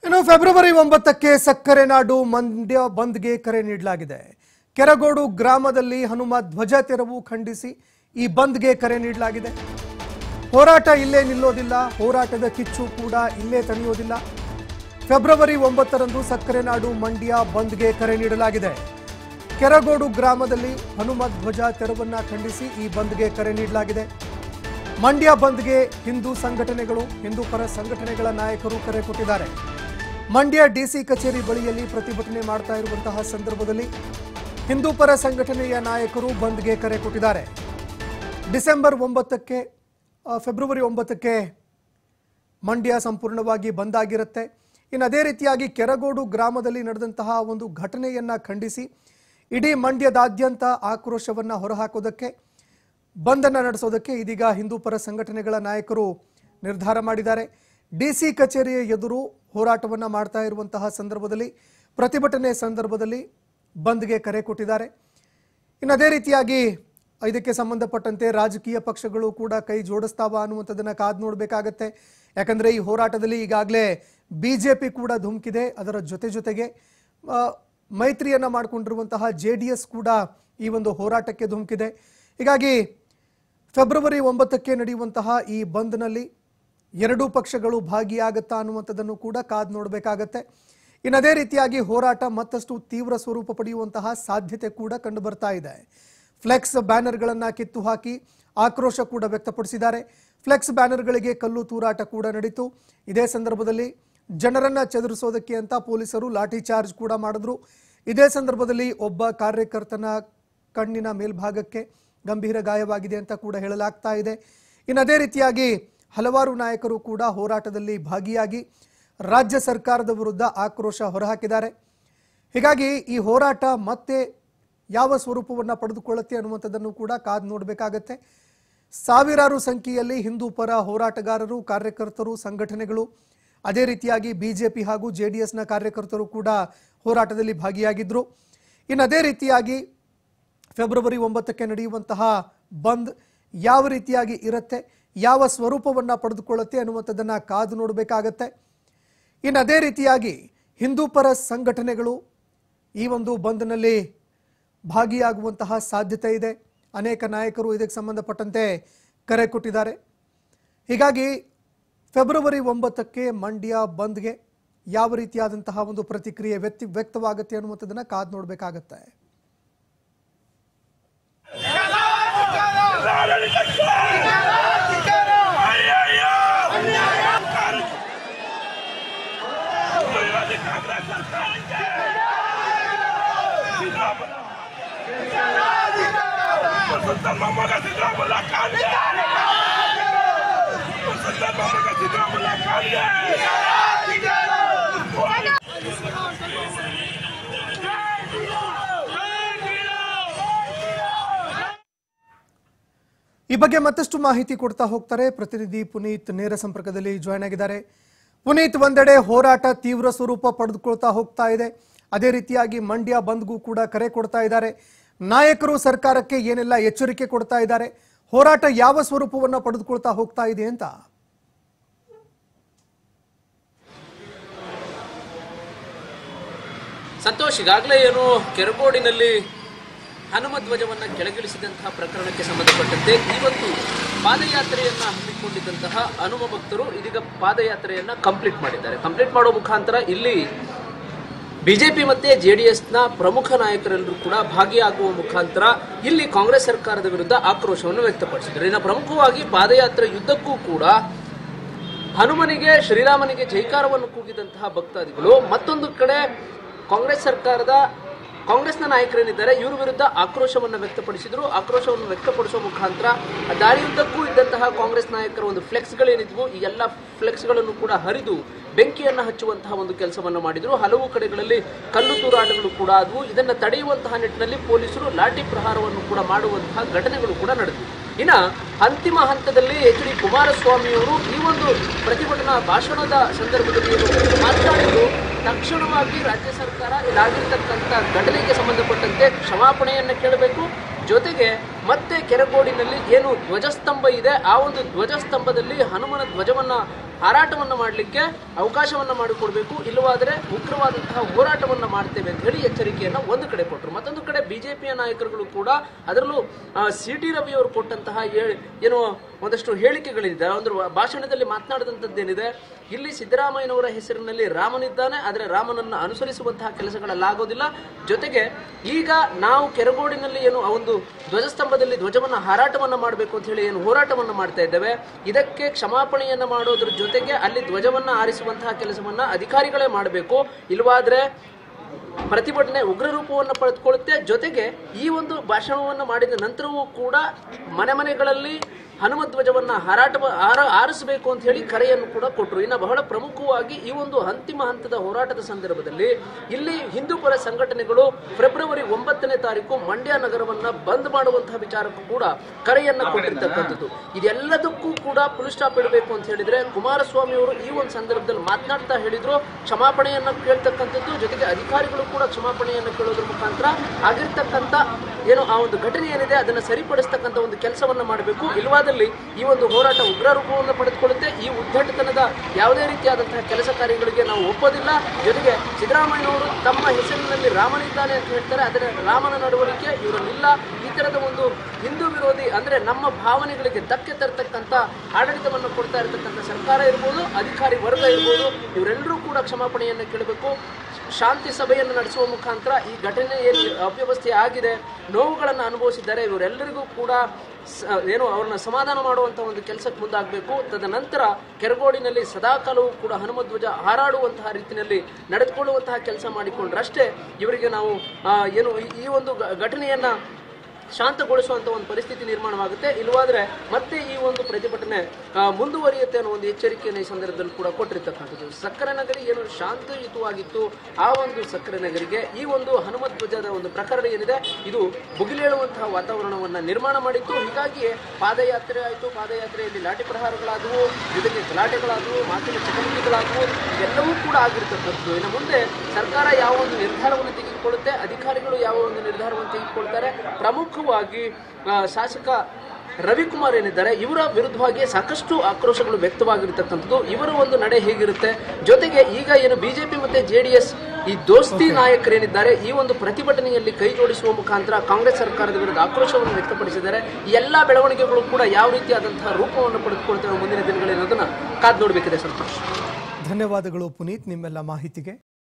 ಇನ್ನು ಫೆಬ್ರವರಿ ಒಂಬತ್ತಕ್ಕೆ ಸಕ್ಕರೆ ನಾಡು ಮಂಡ್ಯ ಬಂದ್ಗೆ ಕರೆ ನೀಡಲಾಗಿದೆ ಕೆರಗೋಡು ಗ್ರಾಮದಲ್ಲಿ ಹನುಮ ಧ್ವಜ ತೆರವು ಖಂಡಿಸಿ ಈ ಬಂದ್ಗೆ ಕರೆ ನೀಡಲಾಗಿದೆ ಹೋರಾಟ ಇಲ್ಲೇ ನಿಲ್ಲೋದಿಲ್ಲ ಹೋರಾಟದ ಕಿಚ್ಚು ಕೂಡ ಇಲ್ಲೇ ತಣಿಯೋದಿಲ್ಲ ಫೆಬ್ರವರಿ ಒಂಬತ್ತರಂದು ಸಕ್ಕರೆ ನಾಡು ಮಂಡ್ಯ ಬಂದ್ಗೆ ಕರೆ ನೀಡಲಾಗಿದೆ ಕೆರಗೋಡು ಗ್ರಾಮದಲ್ಲಿ ಹನುಮ ಧ್ವಜ ತೆರವನ್ನ ಖಂಡಿಸಿ ಈ ಬಂದ್ಗೆ ಕರೆ ನೀಡಲಾಗಿದೆ ಮಂಡ್ಯ ಬಂದ್ಗೆ ಹಿಂದೂ ಸಂಘಟನೆಗಳು ಹಿಂದೂ ಪರ ಸಂಘಟನೆಗಳ ನಾಯಕರು ಕರೆ ಕೊಟ್ಟಿದ್ದಾರೆ ಮಂಡ್ಯ ಡಿಸಿ ಕಚೇರಿ ಬಳಿಯಲ್ಲಿ ಪ್ರತಿಭಟನೆ ಮಾಡ್ತಾ ಇರುವಂತಹ ಸಂದರ್ಭದಲ್ಲಿ ಹಿಂದೂ ಪರ ಸಂಘಟನೆಯ ನಾಯಕರು ಬಂದ್ಗೆ ಕರೆ ಕೊಟ್ಟಿದ್ದಾರೆ ಡಿಸೆಂಬರ್ ಒಂಬತ್ತಕ್ಕೆ ಆ, ಫೆಬ್ರವರಿ ಒಂಬತ್ತಕ್ಕೆ ಮಂಡ್ಯ ಸಂಪೂರ್ಣವಾಗಿ ಬಂದ್ ಆಗಿರುತ್ತೆ ಇನ್ನು ಅದೇ ರೀತಿಯಾಗಿ ಕೆರಗೋಡು ಗ್ರಾಮದಲ್ಲಿ ನಡೆದಂತಹ ಒಂದು ಘಟನೆಯನ್ನ ಖಂಡಿಸಿ ಇಡೀ ಮಂಡ್ಯದಾದ್ಯಂತ ಆಕ್ರೋಶವನ್ನ ಹೊರಹಾಕೋದಕ್ಕೆ ಬಂದನ್ನು ನಡೆಸೋದಕ್ಕೆ ಇದೀಗ ಹಿಂದೂ ಪರ ಸಂಘಟನೆಗಳ ನಾಯಕರು ನಿರ್ಧಾರ ಮಾಡಿದ್ದಾರೆ ಡಿಸಿ ಕಚೇರಿಯ ಎದುರು ಹೋರಾಟವನ್ನ ಮಾಡ್ತಾ ಇರುವಂತಹ ಸಂದರ್ಭದಲ್ಲಿ ಪ್ರತಿಭಟನೆ ಸಂದರ್ಭದಲ್ಲಿ ಬಂದ್ಗೆ ಕರೆ ಕೊಟ್ಟಿದ್ದಾರೆ ಇನ್ನು ಅದೇ ರೀತಿಯಾಗಿ ಇದಕ್ಕೆ ಸಂಬಂಧಪಟ್ಟಂತೆ ರಾಜಕೀಯ ಪಕ್ಷಗಳು ಕೂಡ ಕೈ ಜೋಡಿಸ್ತಾವ ಅನ್ನುವಂಥದ್ದನ್ನ ಕಾದು ನೋಡಬೇಕಾಗತ್ತೆ ಯಾಕಂದ್ರೆ ಈ ಹೋರಾಟದಲ್ಲಿ ಈಗಾಗಲೇ ಬಿಜೆಪಿ ಕೂಡ ಧುಮುಕಿದೆ ಅದರ ಜೊತೆ ಜೊತೆಗೆ ಆ, ಮೈತ್ರಿಯನ್ನ ಮಾಡಿಕೊಂಡಿರುವಂತಹ ಜೆ ಡಿ ಎಸ್ ಕೂಡ ಈ ಒಂದು ಹೋರಾಟಕ್ಕೆ ಧುಮುಕಿದೆ ಹೀಗಾಗಿ ಫೆಬ್ರವರಿ ಒಂಬತ್ತಕ್ಕೆ ನಡೆಯುವಂತಹ ಈ ಬಂದ್ನಲ್ಲಿ ಎರಡೂ ಪಕ್ಷಗಳು ಭಾಗಿಯಾಗತ್ತಾ ಅನ್ನುವಂಥದ್ದನ್ನು ಕೂಡ ಕಾದು ನೋಡಬೇಕಾಗತ್ತೆ ಇನ್ನು ಅದೇ ರೀತಿಯಾಗಿ ಹೋರಾಟ ಮತ್ತಷ್ಟು ತೀವ್ರ ಸ್ವರೂಪ ಪಡೆಯುವಂತಹ ಸಾಧ್ಯತೆ ಕೂಡ ಕಂಡು ಬರ್ತಾ ಇದೆ ಫ್ಲೆಕ್ಸ್ ಬ್ಯಾನರ್ಗಳನ್ನ ಕಿತ್ತು ಹಾಕಿ ಆಕ್ರೋಶ ಕೂಡ ವ್ಯಕ್ತಪಡಿಸಿದ್ದಾರೆ ಫ್ಲೆಕ್ಸ್ ಬ್ಯಾನರ್ಗಳಿಗೆ ಕಲ್ಲು ತೂರಾಟ ಕೂಡ ನಡೀತು ಇದೇ ಸಂದರ್ಭದಲ್ಲಿ ಜನರನ್ನ ಚದುರಿಸೋದಕ್ಕೆ ಅಂತ ಪೊಲೀಸರು ಲಾಠಿ ಚಾರ್ಜ್ ಕೂಡ ಮಾಡಿದ್ರು ಇದೇ ಸಂದರ್ಭದಲ್ಲಿ ಒಬ್ಬ ಕಾರ್ಯಕರ್ತನ ಕಣ್ಣಿನ ಮೇಲ್ಭಾಗಕ್ಕೆ ಗಂಭೀರ ಗಾಯವಾಗಿದೆ ಅಂತ ಕೂಡ ಹೇಳಲಾಗ್ತಾ ಇದೆ ಇನ್ನು ಅದೇ ರೀತಿಯಾಗಿ ಹಲವಾರು ನಾಯಕರು ಕೂಡ ಹೋರಾಟದಲ್ಲಿ ಭಾಗಿಯಾಗಿ ರಾಜ್ಯ ಸರ್ಕಾರದ ವಿರುದ್ಧ ಆಕ್ರೋಶ ಹೊರಹಾಕಿದ್ದಾರೆ ಹೀಗಾಗಿ ಈ ಹೋರಾಟ ಮತ್ತೆ ಯಾವ ಸ್ವರೂಪವನ್ನು ಪಡೆದುಕೊಳ್ಳುತ್ತೆ ಅನ್ನುವಂಥದ್ದನ್ನು ಕೂಡ ಕಾದು ನೋಡಬೇಕಾಗತ್ತೆ ಸಾವಿರಾರು ಸಂಖ್ಯೆಯಲ್ಲಿ ಹಿಂದೂ ಪರ ಹೋರಾಟಗಾರರು ಕಾರ್ಯಕರ್ತರು ಸಂಘಟನೆಗಳು ಅದೇ ರೀತಿಯಾಗಿ ಬಿಜೆಪಿ ಹಾಗೂ ಜೆ ಡಿ ಎಸ್ನ ಕಾರ್ಯಕರ್ತರು ಕೂಡ ಹೋರಾಟದಲ್ಲಿ ಭಾಗಿಯಾಗಿದ್ದರು ಇನ್ನು ಅದೇ ರೀತಿಯಾಗಿ ಫೆಬ್ರವರಿ ಒಂಬತ್ತಕ್ಕೆ ನಡೆಯುವಂತಹ ಬಂದ್ ಯಾವ ರೀತಿಯಾಗಿ ಇರುತ್ತೆ ಯಾವ ಸ್ವರೂಪವನ್ನ ಪಡೆದುಕೊಳ್ಳುತ್ತೆ ಅನ್ನುವಂಥದ್ದನ್ನ ಕಾದು ನೋಡಬೇಕಾಗತ್ತೆ ಇನ್ನು ಅದೇ ರೀತಿಯಾಗಿ ಹಿಂದೂ ಪರ ಸಂಘಟನೆಗಳು ಈ ಒಂದು ಬಂದ್ನಲ್ಲಿ ಭಾಗಿಯಾಗುವಂತಹ ಸಾಧ್ಯತೆ ಇದೆ ಅನೇಕ ನಾಯಕರು ಇದಕ್ಕೆ ಸಂಬಂಧಪಟ್ಟಂತೆ ಕರೆ ಕೊಟ್ಟಿದ್ದಾರೆ ಹೀಗಾಗಿ ಫೆಬ್ರವರಿ ಒಂಬತ್ತಕ್ಕೆ ಮಂಡ್ಯ ಬಂದ್ಗೆ ಯಾವ ರೀತಿಯಾದಂತಹ ಒಂದು ಪ್ರತಿಕ್ರಿಯೆ ವ್ಯಕ್ತಿ ವ್ಯಕ್ತವಾಗುತ್ತೆ ಅನ್ನುವಂಥದ್ದನ್ನ ಕಾದು ನೋಡಬೇಕಾಗತ್ತೆ ಈ ಬಗ್ಗೆ ಮತ್ತಷ್ಟು ಮಾಹಿತಿ ಕೊಡ್ತಾ ಹೋಗ್ತಾರೆ ಪ್ರತಿನಿಧಿ ಪುನೀತ್ ನೇರ ಸಂಪರ್ಕದಲ್ಲಿ ಜಾಯ್ನ್ ಆಗಿದ್ದಾರೆ ಪುನೀತ್ ಒಂದೆಡೆ ಹೋರಾಟ ತೀವ್ರ ಸ್ವರೂಪ ಪಡೆದುಕೊಳ್ತಾ ಹೋಗ್ತಾ ಇದೆ ಅದೇ ರೀತಿಯಾಗಿ ಮಂಡ್ಯ ಬಂದ್ಗೂ ಕೂಡ ಕರೆ ಕೊಡ್ತಾ ಇದ್ದಾರೆ ನಾಯಕರು ಸರ್ಕಾರಕ್ಕೆ ಏನೆಲ್ಲ ಎಚ್ಚರಿಕೆ ಕೊಡ್ತಾ ಇದ್ದಾರೆ ಹೋರಾಟ ಯಾವ ಸ್ವರೂಪವನ್ನ ಪಡೆದುಕೊಳ್ತಾ ಹೋಗ್ತಾ ಇದೆ ಅಂತ ಸಂತೋಷ್ ಈಗಾಗಲೇ ಏನು ಕೆರಗೋಡಿನಲ್ಲಿ ಹನುಮ ಧ್ವಜವನ್ನ ಕೆಳಗಿಳಿಸಿದಂತಹ ಪ್ರಕರಣಕ್ಕೆ ಸಂಬಂಧಪಟ್ಟಂತೆ ಇವತ್ತು ಪಾದಯಾತ್ರೆಯನ್ನ ಹಮ್ಮಿಕೊಂಡಿದ್ದಂತಹ ಹನುಮ ಭಕ್ತರು ಇದೀಗ ಪಾದಯಾತ್ರೆಯನ್ನ ಕಂಪ್ಲೀಟ್ ಮಾಡಿದ್ದಾರೆ ಕಂಪ್ಲೀಟ್ ಮಾಡೋ ಮುಖಾಂತರ ಇಲ್ಲಿ ಬಿಜೆಪಿ ಮತ್ತೆ ಜೆಡಿಎಸ್ನ ಪ್ರಮುಖ ನಾಯಕರೆಲ್ಲರೂ ಕೂಡ ಭಾಗಿಯಾಗುವ ಮುಖಾಂತರ ಇಲ್ಲಿ ಕಾಂಗ್ರೆಸ್ ಸರ್ಕಾರದ ವಿರುದ್ಧ ಆಕ್ರೋಶವನ್ನು ವ್ಯಕ್ತಪಡಿಸಿದರು ಇನ್ನು ಪ್ರಮುಖವಾಗಿ ಪಾದಯಾತ್ರೆ ಯುದ್ಧಕ್ಕೂ ಕೂಡ ಹನುಮನಿಗೆ ಶ್ರೀರಾಮನಿಗೆ ಜೈಕಾರವನ್ನು ಕೂಗಿದಂತಹ ಭಕ್ತಾದಿಗಳು ಮತ್ತೊಂದು ಕಡೆ ಕಾಂಗ್ರೆಸ್ ಸರ್ಕಾರದ ಕಾಂಗ್ರೆಸ್ನ ನಾಯಕರೇನಿದ್ದಾರೆ ಇವ್ರ ವಿರುದ್ಧ ಆಕ್ರೋಶವನ್ನು ವ್ಯಕ್ತಪಡಿಸಿದ್ರು ಆಕ್ರೋಶವನ್ನು ವ್ಯಕ್ತಪಡಿಸುವ ಮುಖಾಂತರ ಆ ದಾರಿಯುದ್ದಕ್ಕೂ ಇದ್ದಂತಹ ಕಾಂಗ್ರೆಸ್ ನಾಯಕರ ಒಂದು ಫ್ಲೆಕ್ಸ್ಗಳೇನಿದ್ವು ಈ ಎಲ್ಲ ಫ್ಲೆಕ್ಸ್ಗಳನ್ನು ಕೂಡ ಹರಿದು ಬೆಂಕಿಯನ್ನು ಹಚ್ಚುವಂತಹ ಒಂದು ಕೆಲಸವನ್ನು ಮಾಡಿದ್ರು ಹಲವು ಕಡೆಗಳಲ್ಲಿ ಕಲ್ಲು ತೂರಾಟಗಳು ಕೂಡ ಆದವು ಇದನ್ನು ತಡೆಯುವಂತಹ ನಿಟ್ಟಿನಲ್ಲಿ ಪೊಲೀಸರು ಲಾಠಿ ಪ್ರಹಾರವನ್ನು ಕೂಡ ಮಾಡುವಂತಹ ಘಟನೆಗಳು ಕೂಡ ನಡೆದವು ಇನ್ನ ಅಂತಿಮ ಹಂತದಲ್ಲಿ ಎಚ್ ಡಿ ಕುಮಾರಸ್ವಾಮಿಯವರು ಈ ಒಂದು ಪ್ರತಿಭಟನಾ ಭಾಷಣದ ಸಂದರ್ಭದಲ್ಲಿ ಏನು ಮಾತನಾಡಿದ್ದು ತಕ್ಷಣವಾಗಿ ರಾಜ್ಯ ಸರ್ಕಾರ ಇದಾಗಿರ್ತಕ್ಕಂಥ ಘಟನೆಗೆ ಸಂಬಂಧಪಟ್ಟಂತೆ ಕ್ಷಮಾಪಣೆಯನ್ನು ಕೇಳಬೇಕು ಜೊತೆಗೆ ಮತ್ತೆ ಕೆರಗೋಡಿನಲ್ಲಿ ಏನು ಧ್ವಜಸ್ತಂಭ ಇದೆ ಆ ಒಂದು ಧ್ವಜಸ್ತಂಭದಲ್ಲಿ ಹನುಮನ ಧ್ವಜವನ್ನ ಹಾರಾಟವನ್ನ ಮಾಡಲಿಕ್ಕೆ ಅವಕಾಶವನ್ನ ಮಾಡಿಕೊಡ್ಬೇಕು ಇಲ್ಲವಾದರೆ ಉಗ್ರವಾದಂತಹ ಹೋರಾಟವನ್ನ ಮಾಡ್ತೇವೆ ಅಂತ ಹೇಳಿ ಎಚ್ಚರಿಕೆಯನ್ನ ಒಂದು ಕಡೆ ಕೊಟ್ಟರು ಮತ್ತೊಂದು ಕಡೆ ಬಿಜೆಪಿಯ ನಾಯಕರುಗಳು ಕೂಡ ಅದರಲ್ಲೂ ಸಿ ಟಿ ರವಿ ಅವರು ಕೊಟ್ಟಂತಹ ಏ- ಏನು ಒಂದಷ್ಟು ಹೇಳಿಕೆಗಳಿದೆ ಒಂದು ಭಾಷಣದಲ್ಲಿ ಮಾತನಾಡಿದಂಥದ್ದೇನಿದೆ ಇಲ್ಲಿ ಸಿದ್ದರಾಮಯ್ಯನವರ ಹೆಸರಿನಲ್ಲಿ ರಾಮನಿದ್ದಾನೆ ಆದರೆ ರಾಮನನ್ನ ಅನುಸರಿಸುವಂತಹ ಕೆಲಸಗಳಲ್ಲಾಗೋದಿಲ್ಲ ಜೊತೆಗೆ ಈಗ ನಾವು ಕೆರಗೋಡಿನಲ್ಲಿ ಏನು ಆ ಒಂದು ಧ್ವಜಸ್ತಂಭದಲ್ಲಿ ಧ್ವಜವನ್ನ ಹಾರಾಟವನ್ನ ಮಾಡಬೇಕು ಅಂತ ಹೇಳಿ ಏನು ಹೋರಾಟವನ್ನ ಮಾಡ್ತಾ ಇದ್ದೇವೆ ಇದಕ್ಕೆ ಕ್ಷಮಾಪಣೆಯನ್ನ ಮಾಡೋದ್ರ ಜೊತೆಗೆ ಅಲ್ಲಿ ಧ್ವಜವನ್ನ ಆರಿಸುವಂತಹ ಕೆಲಸವನ್ನ ಅಧಿಕಾರಿಗಳೇ ಮಾಡಬೇಕು ಇಲ್ವಾದ್ರೆ ಪ್ರತಿಭಟನೆ ಉಗ್ರ ರೂಪವನ್ನು ಪಡೆದುಕೊಳ್ಳುತ್ತೆ ಜೊತೆಗೆ ಈ ಒಂದು ಭಾಷಣವನ್ನು ಮಾಡಿದ ನಂತರವೂ ಕೂಡ ಮನೆ ಮನೆಗಳಲ್ಲಿ ಹನುಮ ಧ್ವಜವನ್ನ ಹಾರಾಟ ಹಾರ ಆರಿಸಬೇಕು ಅಂತ ಹೇಳಿ ಕರೆಯನ್ನು ಕೂಡ ಕೊಟ್ಟರು ಇನ್ನು ಬಹಳ ಪ್ರಮುಖವಾಗಿ ಈ ಒಂದು ಅಂತಿಮ ಹಂತದ ಹೋರಾಟದ ಸಂದರ್ಭದಲ್ಲಿ ಇಲ್ಲಿ ಹಿಂದೂಪರ ಸಂಘಟನೆಗಳು ಫೆಬ್ರವರಿ ಒಂಬತ್ತನೇ ತಾರೀಕು ಮಂಡ್ಯ ನಗರವನ್ನ ಬಂದ್ ಮಾಡುವಂತಹ ವಿಚಾರಕ್ಕೂ ಕೂಡ ಕರೆಯನ್ನ ಕೊಟ್ಟಿರ್ತಕ್ಕಂಥದ್ದು ಇದೆಲ್ಲದಕ್ಕೂ ಕೂಡ ಫುಲ್ ಸ್ಟಾಪ್ ಇಡಬೇಕು ಅಂತ ಹೇಳಿದ್ರೆ ಕುಮಾರಸ್ವಾಮಿ ಅವರು ಈ ಒಂದು ಸಂದರ್ಭದಲ್ಲಿ ಮಾತನಾಡ್ತಾ ಹೇಳಿದ್ರು ಕ್ಷಮಾಪಣೆಯನ್ನ ಕೇಳ್ತಕ್ಕಂಥದ್ದು ಜೊತೆಗೆ ಅಧಿಕಾರಿಗಳು ಕೂಡ ಕ್ಷಮಾಪಣೆಯನ್ನು ಕೇಳೋದ್ರ ಮುಖಾಂತರ ಆಗಿರ್ತಕ್ಕಂಥ ಏನು ಆ ಒಂದು ಘಟನೆ ಏನಿದೆ ಅದನ್ನು ಸರಿಪಡಿಸ್ತಕ್ಕಂಥ ಒಂದು ಕೆಲಸವನ್ನ ಮಾಡಬೇಕು ಇಲ್ವಾದಲ್ಲಿ ಈ ಒಂದು ಹೋರಾಟ ಉಗ್ರ ರೂಪವನ್ನು ಪಡೆದುಕೊಳ್ಳುತ್ತೆ ಈ ಉದ್ದಟತನದ ಯಾವುದೇ ರೀತಿಯಾದಂತಹ ಕೆಲಸ ಕಾರ್ಯಗಳಿಗೆ ನಾವು ಒಪ್ಪೋದಿಲ್ಲ ಜೊತೆಗೆ ಸಿದ್ದರಾಮಯ್ಯನವರು ತಮ್ಮ ಹೆಸರಿನಲ್ಲಿ ರಾಮನಿದ್ದಾನೆ ಅಂತ ಹೇಳ್ತಾರೆ ಆದರೆ ರಾಮನ ನಡವಳಿಕೆ ಇವರಲ್ಲಿಲ್ಲ ಈ ತರದ ಒಂದು ಹಿಂದೂ ವಿರೋಧಿ ಅಂದ್ರೆ ನಮ್ಮ ಭಾವನೆಗಳಿಗೆ ಧಕ್ಕೆ ತರತಕ್ಕಂಥ ಆಡಳಿತವನ್ನು ಕೊಡ್ತಾ ಇರತಕ್ಕಂಥ ಸರ್ಕಾರ ಇರ್ಬೋದು ಅಧಿಕಾರಿ ವರ್ಗ ಇರ್ಬೋದು ಇವರೆಲ್ಲರೂ ಕೂಡ ಕ್ಷಮಾಪಣೆಯನ್ನು ಕೇಳಬೇಕು ಶಾಂತಿ ಸಭೆಯನ್ನು ನಡೆಸುವ ಮುಖಾಂತರ ಈ ಘಟನೆ ಏನು ಅವ್ಯವಸ್ಥೆ ಆಗಿದೆ ನೋವುಗಳನ್ನು ಅನುಭವಿಸಿದ್ದಾರೆ ಇವರೆಲ್ಲರಿಗೂ ಕೂಡ ಸ- ಏನು ಅವ್ರನ್ನ ಸಮಾಧಾನ ಮಾಡುವಂಥ ಒಂದು ಕೆಲಸಕ್ಕೆ ಮುಂದಾಗಬೇಕು ತದನಂತರ ಕೆರಗೋಡಿನಲ್ಲಿ ಸದಾಕಾಲವೂ ಕೂಡ ಹನುಮಧ್ವಜ ಹಾರಾಡುವಂತಹ ರೀತಿಯಲ್ಲಿ ನಡೆದುಕೊಳ್ಳುವಂತಹ ಕೆಲಸ ಮಾಡಿಕೊಂಡ್ರಷ್ಟೇ ಇವರಿಗೆ ನಾವು ಆ, ಏನು ಈ- ಈ ಒಂದು ಘ- ಘಟನೆಯನ್ನ ಶಾಂತಗೊಳಿಸುವಂತ ಒಂದು ಪರಿಸ್ಥಿತಿ ನಿರ್ಮಾಣವಾಗುತ್ತೆ ಇಲ್ಲವಾದ್ರೆ ಮತ್ತೆ ಈ ಒಂದು ಪ್ರತಿಭಟನೆ ಆ, ಮುಂದುವರಿಯುತ್ತೆ ಅನ್ನೋ ಒಂದು ಎಚ್ಚರಿಕೆಯನ್ನು ಈ ಸಂದರ್ಭದಲ್ಲಿ ಕೂಡ ಕೊಟ್ಟಿರ್ತಕ್ಕಂಥದ್ದು ಸಕ್ಕರೆ ನಗರಿ ಏನು ಶಾಂತಯುತವಾಗಿತ್ತು ಆ ಒಂದು ಸಕ್ಕರೆ ನಗರಿಗೆ ಈ ಒಂದು ಹನುಮತ್ ಧ್ವಜದ ಒಂದು ಪ್ರಕರಣ ಏನಿದೆ ಇದು ಭುಗಿಲೇಳುವಂತಹ ವಾತಾವರಣವನ್ನ ನಿರ್ಮಾಣ ಮಾಡಿತ್ತು ಹೀಗಾಗಿಯೇ ಪಾದಯಾತ್ರೆ ಆಯಿತು ಪಾದಯಾತ್ರೆಯಲ್ಲಿ ಲಾಠಿ ಪ್ರಹಾರಗಳಾದವು ಜೊತೆಗೆ ಗಲಾಟೆಗಳಾದವು ಮಾತಿನ ಚಟುವಟಿಕೆಗಳಾದವು ಇದೆಲ್ಲವೂ ಕೂಡ ಆಗಿರ್ತಕ್ಕಂಥದ್ದು ಇನ್ನು ಮುಂದೆ ಸರ್ಕಾರ ಯಾವ ಒಂದು ನಿರ್ಧಾರವನ್ನು ತೆಗೆದುಕೊಳ್ಳುತ್ತೆ ಅಧಿಕಾರಿಗಳು ಯಾವ ಒಂದು ನಿರ್ಧಾರವನ್ನು ತೆಗೆದುಕೊಳ್ತಾರೆ ಪ್ರಮುಖವಾಗಿ ಆ, ಶಾಸಕ ರವಿಕುಮಾರ್ ಏನಿದ್ದಾರೆ ಇವರ ವಿರುದ್ಧವಾಗಿ ಸಾಕಷ್ಟು ಆಕ್ರೋಶಗಳು ವ್ಯಕ್ತವಾಗಿರ್ತಕ್ಕಂಥದ್ದು ಇವರ ಒಂದು ನಡೆ ಹೇಗಿರುತ್ತೆ ಜೊತೆಗೆ ಈಗ ಏನು ಬಿಜೆಪಿ ಮತ್ತೆ ಜೆಡಿಎಸ್ ಈ ದೋಸ್ತಿ ನಾಯಕರೇನಿದ್ದಾರೆ ಈ ಒಂದು ಪ್ರತಿಭಟನೆಯಲ್ಲಿ ಕೈ ಜೋಡಿಸುವ ಮುಖಾಂತರ ಕಾಂಗ್ರೆಸ್ ಸರ್ಕಾರದ ವಿರುದ್ಧ ಆಕ್ರೋಶವನ್ನು ವ್ಯಕ್ತಪಡಿಸಿದ್ದಾರೆ ಈ ಎಲ್ಲಾ ಬೆಳವಣಿಗೆಗಳು ಕೂಡ ಯಾವ ರೀತಿಯಾದಂತಹ ರೂಪವನ್ನು ಪಡೆದುಕೊಳ್ತೇವೆ ಮುಂದಿನ ದಿನಗಳಲ್ಲಿ ಅನ್ನೋದನ್ನ ಕಾದು ನೋಡಬೇಕಿದೆ ಸಂತೋಷ್ ಧನ್ಯವಾದಗಳು ಪುನೀತ್ ನಿಮ್ಮೆಲ್ಲ ಮಾಹಿತಿಗೆ